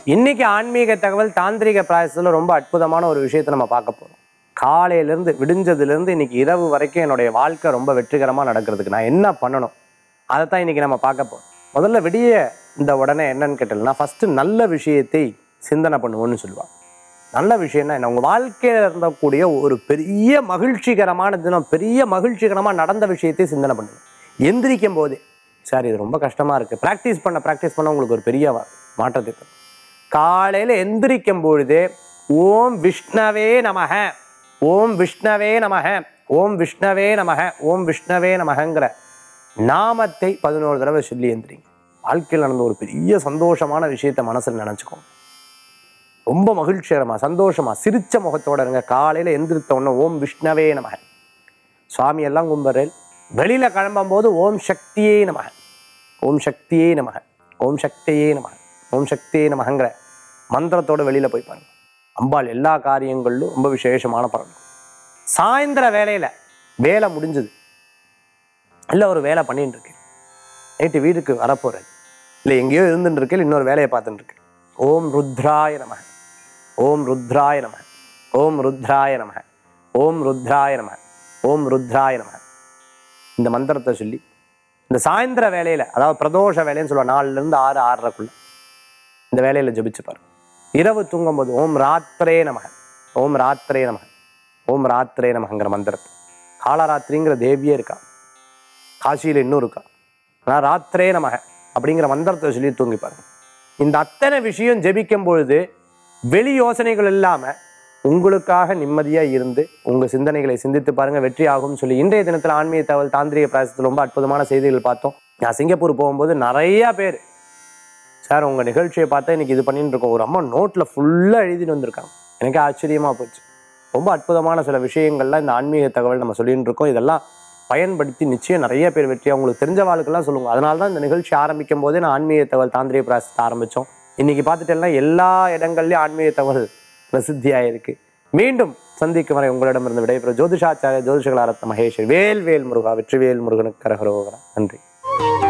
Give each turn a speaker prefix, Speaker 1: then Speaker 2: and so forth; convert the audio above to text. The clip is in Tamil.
Speaker 1: இன்னைக்கு ஆன்மீக தகவல் தாந்திரிக பிராயசத்தில் ரொம்ப அற்புதமான ஒரு விஷயத்தை நம்ம பார்க்க போறோம் காலையிலேருந்து விடிஞ்சதுலேருந்து இன்னைக்கு இரவு வரைக்கும் என்னுடைய வாழ்க்கை ரொம்ப வெற்றிகரமாக நடக்கிறதுக்கு நான் என்ன பண்ணணும் அதை தான் இன்னைக்கு நம்ம பார்க்க போறோம் முதல்ல விடிய இந்த உடனே என்னன்னு கேட்டோம்னா ஃபஸ்ட்டு நல்ல விஷயத்தை சிந்தனை பண்ணுவோன்னு சொல்லுவாங்க நல்ல விஷயம்னா என்ன உங்கள் வாழ்க்கையில் இருந்தக்கூடிய ஒரு பெரிய மகிழ்ச்சிகரமான தினம் பெரிய மகிழ்ச்சிகரமாக நடந்த விஷயத்தை சிந்தனை பண்ணுங்க எந்திரிக்கும் போதே சார் இது ரொம்ப கஷ்டமாக இருக்குது ப்ராக்டிஸ் பண்ண ப்ராக்டிஸ் பண்ண உங்களுக்கு ஒரு பெரிய வா- மாற்றத்தை தரும் காலையில் எந்திரிக்கும் பொழுதே ஓம் விஷ்ணவே நமக ஓம் விஷ்ணவே நமக ஓம் விஷ்ணவே நமக ஓம் விஷ்ணவே நமகங்கிற நாமத்தை பதினோரு தடவை சொல்லி எந்திரிங்க வாழ்க்கையில் நடந்த ஒரு பெரிய சந்தோஷமான விஷயத்தை மனசில் நினச்சிக்கோங்க ரொம்ப மகிழ்ச்சிகரமா சந்தோஷமா சிரிச்ச முகத்தோட இருங்க காலையில எந்திரித்த உடனே ஓம் விஷ்ணவே நமக சுவாமி எல்லாம் கும்புறேன் வெளியில கிளம்பும் போது ஓம் சக்தியே நமக ஓம் சக்தியே நமக ஓம் சக்தியே நமக ஓம் சக்தியே நமகங்கிற மந்திரத்தோட வெளியில போய் பாருங்க அம்பாள் எல்லா காரியங்களிலும் ரொம்ப விசேஷமான பலன் சாயந்தர வேலையில வேலை முடிஞ்சது இல்லை ஒரு வேலை பண்ணிட்டு இருக்கேன் நைட்டு வீட்டுக்கு வரப்போறேன் இல்லை எங்கேயோ இருந்துட்டு இருக்கேன் இன்னொரு வேலையை பார்த்துட்டு இருக்கேன் ஓம் ருத்ராய நமக ஓம் ருத்ராய நமக ஓம் ருத்ராய நமக ஓம் ருத்ராய நமக ஓம் ருத்ராய நமக இந்த மந்திரத்தை சொல்லி இந்த சாயந்தர வேலையில அதாவது பிரதோஷ வேலைன்னு சொல்லுவாங்க நாலுல இருந்து ஆறு ஆறரைக்குள்ள இந்த வேலையில ஜெபிச்சு பாருங்க இரவு தூங்கும்போது ஓம் ராத்திரே நமக ஓம் ராத்திரே நமக ஓம் ராத்திரே நமகங்கிற மந்திரத்தை காலராத்திரிங்கிற தேவியே இருக்கா காசியில் இன்னும் இருக்கா ஆனால் ராத்திரே நமக அப்படிங்கிற மந்திரத்தை சொல்லி தூங்கி பாருங்க இந்த அத்தனை விஷயம் ஜெபிக்கும் பொழுது வெளி யோசனைகள் இல்லாம உங்களுக்காக நிம்மதியா இருந்து உங்க சிந்தனைகளை சிந்தித்து பாருங்க வெற்றி ஆகும்னு சொல்லி இன்றைய தினத்துல ஆன்மீக தகவல் தாந்திரிக பிராயசத்தில் ரொம்ப அற்புதமான செய்திகள் பார்த்தோம் நான் சிங்கப்பூர் போகும்போது நிறைய பேர் சார் உங்க நிகழ்ச்சியை பார்த்தா இன்னைக்கு இது பண்ணிட்டு இருக்கோம் ஒரு அம்மா நோட்ல ஃபுல்லா எழுதிட்டு வந்திருக்காங்க எனக்கு ஆச்சரியமா போச்சு ரொம்ப அற்புதமான சில விஷயங்கள்லாம் இந்த ஆன்மீக தகவல் நம்ம சொல்லிட்டு இருக்கோம் இதெல்லாம் பயன்படுத்தி நிச்சயம் நிறைய பேர் வெற்றி உங்களுக்கு தெரிஞ்ச வாழ்க்கெல்லாம் சொல்லுங்க அதனால தான் இந்த நிகழ்ச்சி ஆரம்பிக்கும் போதே நான் ஆன்மீக தகவல் தாந்திரிய பிராசத்தை ஆரம்பித்தோம் இன்னைக்கு பார்த்துட்டேன்னா எல்லா இடங்கள்லயும் ஆன்மீக தகவல் பிரசித்தியாக இருக்கு மீண்டும் சந்திக்கும் வரை உங்களிடமிருந்து விடைபெறும் ஜோதிஷாச்சாரிய ஜோதிஷகலாரத்ன மகேஷ் வேல் வேல் முருகா வெற்றிவேல் முருகனுக்கு கரகரோகரா நன்றி